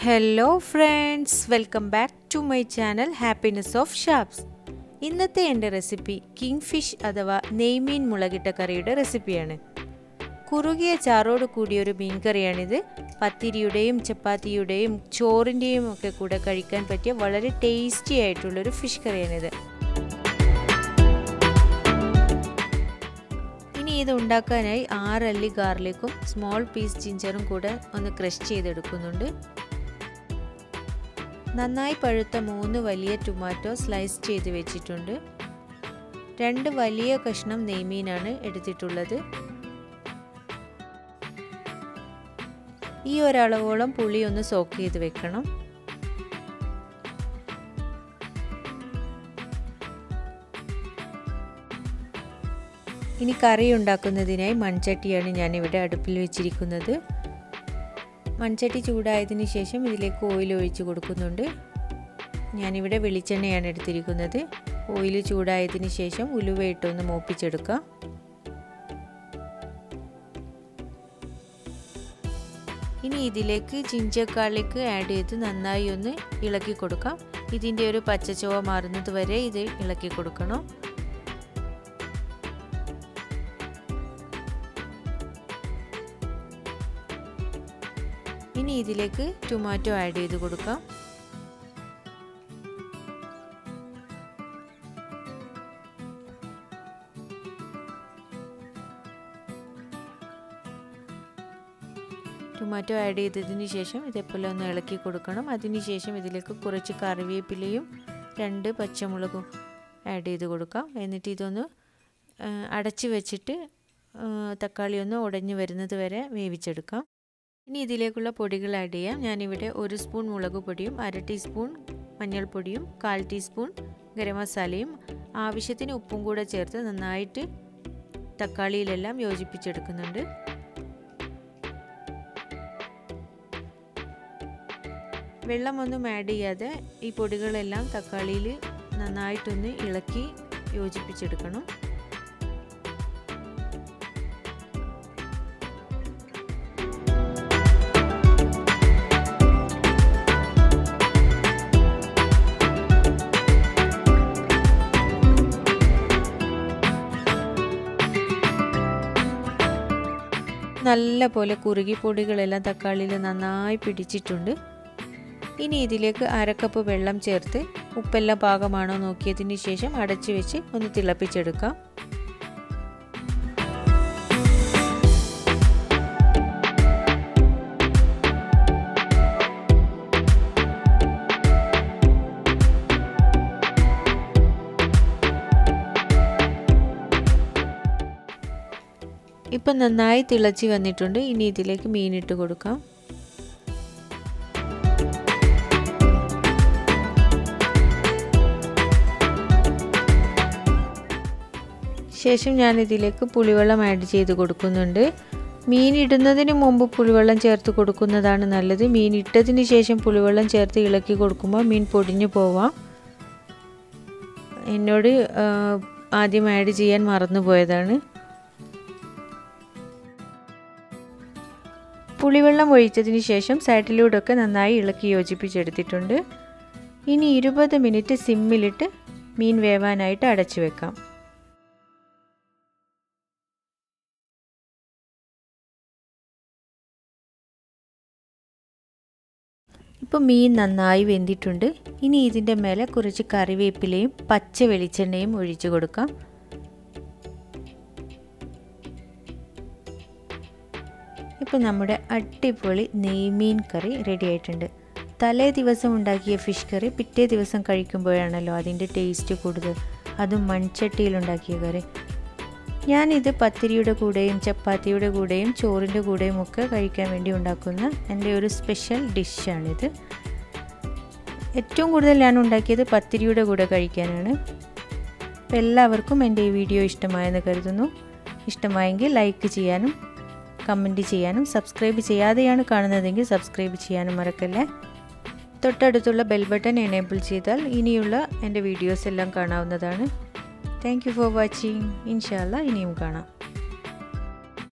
hello friends welcome back to my channel happiness of ഷാപ്സ് ഇന്നത്തെ എൻ്റെ റെസിപ്പി കിങ് ഫിഷ് അഥവാ നെയ്മീൻ മുളകിട്ട കറിയുടെ റെസിപ്പിയാണ് കുറുകിയ ചാറോട് കൂടിയ ഒരു മീൻ കറിയാണിത് പത്തിരിയുടെയും ചപ്പാത്തിയുടെയും ചോറിൻ്റെയും ഒക്കെ കൂടെ കഴിക്കാൻ പറ്റിയ വളരെ ടേസ്റ്റി ആയിട്ടുള്ളൊരു ഫിഷ് കറിയാണിത് ഇനി ഇത് ഉണ്ടാക്കാനായി ആറല്ലി ഗാർലിക്കും സ്മോൾ പീസ് ജിഞ്ചറും കൂടെ ഒന്ന് ക്രഷ് ചെയ്തെടുക്കുന്നുണ്ട് നന്നായി പഴുത്ത മൂന്ന് വലിയ ടൊമാറ്റോ സ്ലൈസ് ചെയ്ത് വെച്ചിട്ടുണ്ട് രണ്ട് വലിയ കഷ്ണം നെയ്മീനാണ് എടുത്തിട്ടുള്ളത് ഈ ഒരളവോളം പുളി ഒന്ന് സോക്ക് ചെയ്ത് വെക്കണം ഇനി കറി ഉണ്ടാക്കുന്നതിനായി മൺചട്ടിയാണ് ഞാനിവിടെ അടുപ്പിൽ വെച്ചിരിക്കുന്നത് മൺചട്ടി ചൂടായതിന് ശേഷം ഇതിലേക്ക് ഓയിൽ ഒഴിച്ച് കൊടുക്കുന്നുണ്ട് ഞാനിവിടെ വെളിച്ചെണ്ണയാണ് എടുത്തിരിക്കുന്നത് ഓയിൽ ചൂടായതിന് ശേഷം ഉലുവയിട്ടൊന്ന് മൂപ്പിച്ചെടുക്കാം ഇനി ഇതിലേക്ക് ജിഞ്ചക്കാളിക്ക് ആഡ് ചെയ്ത് നന്നായി ഒന്ന് ഇളക്കി കൊടുക്കാം ഇതിൻ്റെ ഒരു പച്ചച്ചുവ മാറുന്നത് വരെ ഇത് ഇളക്കി കൊടുക്കണം ഇനി ഇതിലേക്ക് ടൊമാറ്റോ ആഡ് ചെയ്ത് കൊടുക്കാം ടൊമാറ്റോ ആഡ് ചെയ്തതിന് ശേഷം ഇതേപോലെ ഒന്ന് ഇളക്കി കൊടുക്കണം അതിനുശേഷം ഇതിലേക്ക് കുറച്ച് കറിവേപ്പിലയും രണ്ട് പച്ചമുളകും ആഡ് ചെയ്ത് കൊടുക്കാം എന്നിട്ട് ഇതൊന്ന് അടച്ച് വെച്ചിട്ട് തക്കാളി ഒന്ന് ഉടഞ്ഞു വരുന്നത് വരെ വേവിച്ചെടുക്കാം ഇനി ഇതിലേക്കുള്ള പൊടികൾ ആഡ് ചെയ്യാം ഞാനിവിടെ ഒരു സ്പൂൺ മുളക് പൊടിയും അര ടീസ്പൂൺ മഞ്ഞൾപ്പൊടിയും കാൽ ടീസ്പൂൺ ഗരം മസാലയും ആവശ്യത്തിന് ഉപ്പും കൂടെ ചേർത്ത് നന്നായിട്ട് തക്കാളിയിലെല്ലാം യോജിപ്പിച്ചെടുക്കുന്നുണ്ട് വെള്ളമൊന്നും ആഡ് ചെയ്യാതെ ഈ പൊടികളെല്ലാം തക്കാളിയിൽ നന്നായിട്ടൊന്ന് ഇളക്കി യോജിപ്പിച്ചെടുക്കണം നല്ല പോലെ കുറുകി പൊടികളെല്ലാം തക്കാളിയിൽ നന്നായി പിടിച്ചിട്ടുണ്ട് ഇനി ഇതിലേക്ക് അരക്കപ്പ് വെള്ളം ചേർത്ത് ഉപ്പെല്ലാം പാകമാണോ നോക്കിയതിന് ശേഷം അടച്ചു വെച്ച് ഒന്ന് തിളപ്പിച്ചെടുക്കാം ഇപ്പം നന്നായി തിളച്ച് വന്നിട്ടുണ്ട് ഇനി ഇതിലേക്ക് മീനിട്ട് കൊടുക്കാം ശേഷം ഞാൻ ഇതിലേക്ക് പുളിവെള്ളം ആഡ് ചെയ്ത് കൊടുക്കുന്നുണ്ട് മീൻ ഇടുന്നതിന് മുമ്പ് പുളിവെള്ളം ചേർത്ത് കൊടുക്കുന്നതാണ് നല്ലത് മീൻ ഇട്ടതിന് ശേഷം പുളിവെള്ളം ചേർത്ത് ഇളക്കി കൊടുക്കുമ്പോൾ മീൻ പൊടിഞ്ഞു പോവാം എന്നോട് ആദ്യം ആഡ് ചെയ്യാൻ മറന്നുപോയതാണ് പുളിവെള്ളം ഒഴിച്ചതിന് ശേഷം സൈഡിലൂടെയൊക്കെ നന്നായി ഇളക്കി യോജിപ്പിച്ചെടുത്തിട്ടുണ്ട് ഇനി ഇരുപത് മിനിറ്റ് സിമ്മിലിട്ട് മീൻ വേവാനായിട്ട് അടച്ചു വെക്കാം ഇപ്പോൾ മീൻ നന്നായി വെന്തിട്ടുണ്ട് ഇനി ഇതിൻ്റെ മേലെ കുറച്ച് കറിവേപ്പിലയും പച്ച വെളിച്ചെണ്ണയും ഒഴിച്ചു കൊടുക്കാം ഇപ്പോൾ നമ്മുടെ അടിപൊളി നെയ്മീൻ കറി റെഡി ആയിട്ടുണ്ട് തലേ ദിവസം ഉണ്ടാക്കിയ ഫിഷ് കറി പിറ്റേ ദിവസം കഴിക്കുമ്പോഴാണല്ലോ അതിൻ്റെ ടേസ്റ്റ് കൂടുതൽ അതും മൺചട്ടിയിൽ ഉണ്ടാക്കിയ കറി ഞാനിത് പത്തിരിയുടെ കൂടെയും ചപ്പാത്തിയുടെ കൂടെയും ചോറിൻ്റെ കൂടെയും ഒക്കെ കഴിക്കാൻ വേണ്ടി ഉണ്ടാക്കുന്ന എൻ്റെ ഒരു സ്പെഷ്യൽ ഡിഷാണിത് ഏറ്റവും കൂടുതൽ ഞാൻ ഉണ്ടാക്കിയത് പത്തിരിയുടെ കൂടെ കഴിക്കാനാണ് അപ്പോൾ എല്ലാവർക്കും എൻ്റെ ഈ വീഡിയോ ഇഷ്ടമായെന്ന് കരുതുന്നു ഇഷ്ടമായെങ്കിൽ ലൈക്ക് ചെയ്യാനും കമൻറ്റ് ചെയ്യാനും സബ്സ്ക്രൈബ് ചെയ്യാതെയാണ് കാണുന്നതെങ്കിൽ സബ്സ്ക്രൈബ് ചെയ്യാനും മറക്കല്ലേ തൊട്ടടുത്തുള്ള ബെൽ ബട്ടൺ എനേബിൾ ചെയ്താൽ ഇനിയുള്ള എൻ്റെ വീഡിയോസ് എല്ലാം കാണാവുന്നതാണ് താങ്ക് യു ഫോർ വാച്ചിങ് ഇൻഷാല്ല ഇനിയും കാണാം